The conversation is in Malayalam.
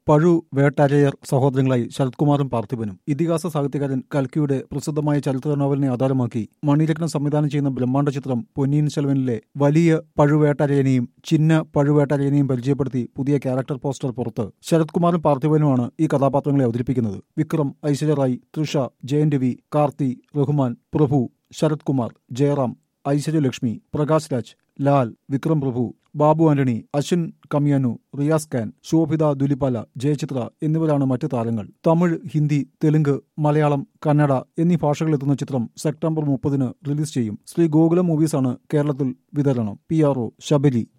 പഴു വേട്ടാരയർ സഹോദരങ്ങളായി ശരത്കുമാറും പാർത്ഥിപനും ഇതിഹാസ സാഹിത്യകാരൻ കൽക്കിയുടെ പ്രസിദ്ധമായ ചരിത്ര നോവലിനെ ആധാരമാക്കി മണിരത്നം സംവിധാനം ചെയ്യുന്ന ബ്രഹ്മാണ്ഡ ചിത്രം പൊന്നിയിൻ സെൽവനിലെ വലിയ പഴുവേട്ടരയനെയും ചിന്ന പഴുവേട്ടരയനെയും പരിചയപ്പെടുത്തി പുതിയ ക്യാരക്ടർ പോസ്റ്റർ പുറത്ത് ശരത്കുമാറും പാർത്ഥിപനുമാണ് ഈ കഥാപാത്രങ്ങളെ അവതരിപ്പിക്കുന്നത് വിക്രം ഐശ്വര്യ റായ് തൃഷ ജയൻ രവി കാർത്തി റഹ്മാൻ പ്രഭു ശരത് കുമാർ ജയറാം ഐശ്വര്യലക്ഷ്മി പ്രകാശ് രാജ് ലാൽ വിക്രം പ്രഭു ബാബു ആന്റണി അശ്വിൻ കമ്യാനു റിയാസ് ഖാൻ ശോഭിത ദുലിപാല ജയചിത്ര എന്നിവരാണ് മറ്റ് താരങ്ങൾ തമിഴ് ഹിന്ദി തെലുങ്ക് മലയാളം കന്നഡ എന്നീ ഭാഷകളിലെത്തുന്ന ചിത്രം സെപ്റ്റംബർ മുപ്പതിന് റിലീസ് ചെയ്യും ശ്രീ ഗോകുലം മൂവീസാണ് കേരളത്തിൽ വിതരണം പി ആർ ഒ ശബരി